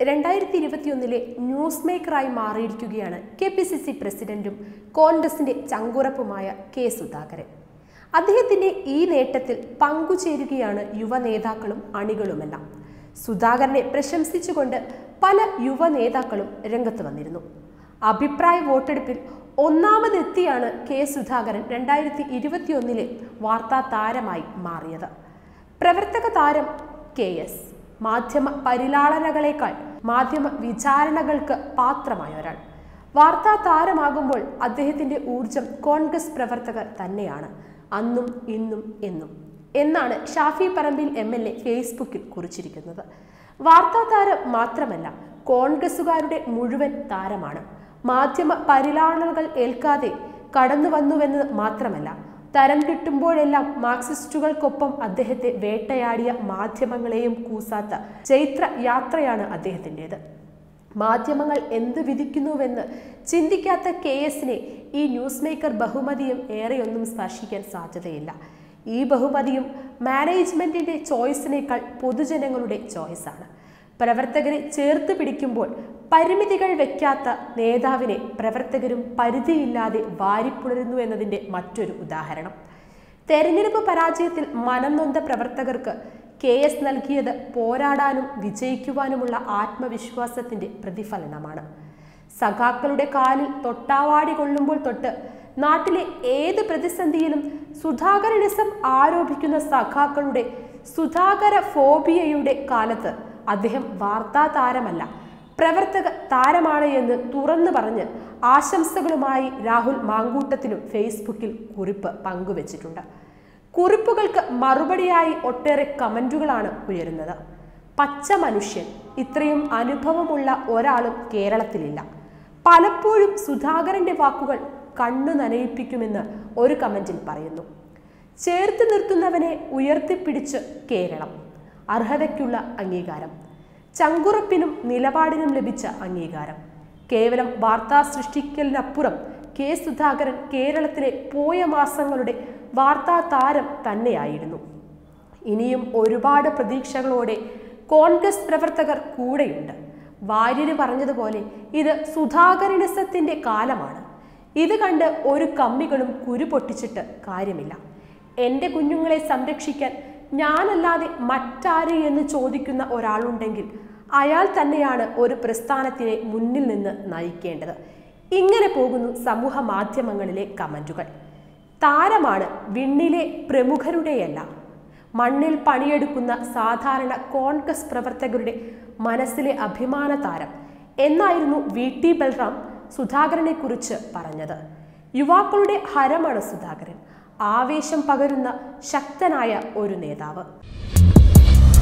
രണ്ടായിരത്തി ഇരുപത്തിയൊന്നിലെ ന്യൂസ് മേക്കറായി മാറിയിരിക്കുകയാണ് കെ പി സി സി പ്രസിഡന്റും കോൺഗ്രസിന്റെ ചങ്കുറപ്പുമായ കെ സുധാകരൻ അദ്ദേഹത്തിന്റെ ഈ നേട്ടത്തിൽ പങ്കുചേരുകയാണ് യുവ നേതാക്കളും അണികളുമെല്ലാം സുധാകരനെ പ്രശംസിച്ചുകൊണ്ട് പല യുവ നേതാക്കളും രംഗത്ത് വന്നിരുന്നു അഭിപ്രായ വോട്ടെടുപ്പിൽ ഒന്നാമതെത്തിയാണ് കെ സുധാകരൻ രണ്ടായിരത്തി ഇരുപത്തിയൊന്നിലെ വാർത്താ താരമായി മാറിയത് പ്രവർത്തക താരം കെ എസ് മാധ്യമ പരിലാളനകളേക്കാൾ മാധ്യമ വിചാരണകൾക്ക് പാത്രമായ ഒരാൾ വാർത്താ താരമാകുമ്പോൾ അദ്ദേഹത്തിന്റെ ഊർജം കോൺഗ്രസ് പ്രവർത്തകർ തന്നെയാണ് അന്നും ഇന്നും എന്നും എന്നാണ് Shafi Parambil M L A ഫേസ്ബുക്കിൽ കുറിച്ചിരിക്കുന്നത് വാർത്താ താരം മാത്രമല്ല കോൺഗ്രസുകാരുടെ മുഴുവൻ താരമാണ് മാധ്യമ പരിലാളനകൾ ഏൽക്കാതെ കടന്നു വന്നുവെന്ന് മാത്രമല്ല തരം കിട്ടുമ്പോഴെല്ലാം മാർക്സിസ്റ്റുകൾക്കൊപ്പം അദ്ദേഹത്തെ വേട്ടയാടിയ മാധ്യമങ്ങളെയും കൂസാത്ത ചൈത്ര യാത്രയാണ് അദ്ദേഹത്തിൻ്റെത് മാധ്യമങ്ങൾ എന്ത് വിധിക്കുന്നുവെന്ന് ചിന്തിക്കാത്ത കെ എസിനെ ഈ ന്യൂസ് മേക്കർ ബഹുമതിയും ഏറെയൊന്നും സ്പർശിക്കാൻ സാധ്യതയില്ല ഈ ബഹുമതിയും മാനേജ്മെന്റിന്റെ ചോയ്സിനേക്കാൾ പൊതുജനങ്ങളുടെ ചോയ്സാണ് പ്രവർത്തകരെ ചേർത്ത് പിടിക്കുമ്പോൾ പരിമിതികൾ വെക്കാത്ത നേതാവിനെ പ്രവർത്തകരും പരിധിയില്ലാതെ വാരിപ്പുണരുന്നു എന്നതിൻ്റെ മറ്റൊരു ഉദാഹരണം തെരഞ്ഞെടുപ്പ് പരാജയത്തിൽ മനം നൊന്ത പ്രവർത്തകർക്ക് കെ എസ് നൽകിയത് പോരാടാനും വിജയിക്കുവാനുമുള്ള ആത്മവിശ്വാസത്തിന്റെ പ്രതിഫലനമാണ് സഖാക്കളുടെ കാലിൽ തൊട്ടാവാടി കൊള്ളുമ്പോൾ തൊട്ട് നാട്ടിലെ ഏത് പ്രതിസന്ധിയിലും സുധാകരനിസം ആരോപിക്കുന്ന സഖാക്കളുടെ സുധാകര ഫോബിയയുടെ കാലത്ത് അദ്ദേഹം വാർത്താ താരമല്ല പ്രവർത്തക താരമാണ് എന്ന് തുറന്നു പറഞ്ഞ് ആശംസകളുമായി രാഹുൽ മാങ്കൂട്ടത്തിലും ഫേസ്ബുക്കിൽ കുറിപ്പ് പങ്കുവച്ചിട്ടുണ്ട് കുറിപ്പുകൾക്ക് മറുപടിയായി ഒട്ടേറെ കമന്റുകളാണ് ഉയരുന്നത് പച്ച മനുഷ്യൻ ഇത്രയും അനുഭവമുള്ള ഒരാളും കേരളത്തിലില്ല പലപ്പോഴും സുധാകരന്റെ വാക്കുകൾ കണ്ണു നനയിപ്പിക്കുമെന്ന് ഒരു കമന്റിൽ പറയുന്നു ചേർത്ത് നിർത്തുന്നവനെ ഉയർത്തിപ്പിടിച്ച് കേരളം അർഹതയ്ക്കുള്ള അംഗീകാരം ചങ്കുറപ്പിനും നിലപാടിനും ലഭിച്ച അംഗീകാരം കേവലം വാർത്താ സൃഷ്ടിക്കലിനപ്പുറം കെ സുധാകരൻ കേരളത്തിലെ പോയ മാസങ്ങളുടെ വാർത്താ താരം തന്നെയായിരുന്നു ഇനിയും ഒരുപാട് പ്രതീക്ഷകളോടെ കോൺഗ്രസ് പ്രവർത്തകർ കൂടെയുണ്ട് വാര്യര് പറഞ്ഞതുപോലെ ഇത് സുധാകരനിസത്തിന്റെ കാലമാണ് ഇത് കണ്ട് ഒരു കമ്മികളും കുരു പൊട്ടിച്ചിട്ട് കാര്യമില്ല എൻ്റെ കുഞ്ഞുങ്ങളെ സംരക്ഷിക്കാൻ ഞാനല്ലാതെ മറ്റാര് എന്ന് ചോദിക്കുന്ന ഒരാളുണ്ടെങ്കിൽ അയാൾ തന്നെയാണ് ഒരു പ്രസ്ഥാനത്തിനെ മുന്നിൽ നിന്ന് നയിക്കേണ്ടത് ഇങ്ങനെ പോകുന്നു സമൂഹ മാധ്യമങ്ങളിലെ കമന്റുകൾ താരമാണ് വിണ്ണിലെ പ്രമുഖരുടെയല്ല മണ്ണിൽ പണിയെടുക്കുന്ന സാധാരണ കോൺഗ്രസ് പ്രവർത്തകരുടെ മനസ്സിലെ അഭിമാന താരം എന്നായിരുന്നു വി ടി ബൽറാം സുധാകരനെ കുറിച്ച് പറഞ്ഞത് യുവാക്കളുടെ ഹരമാണ് സുധാകരൻ ആവേശം പകരുന്ന ശക്തനായ ഒരു നേതാവ്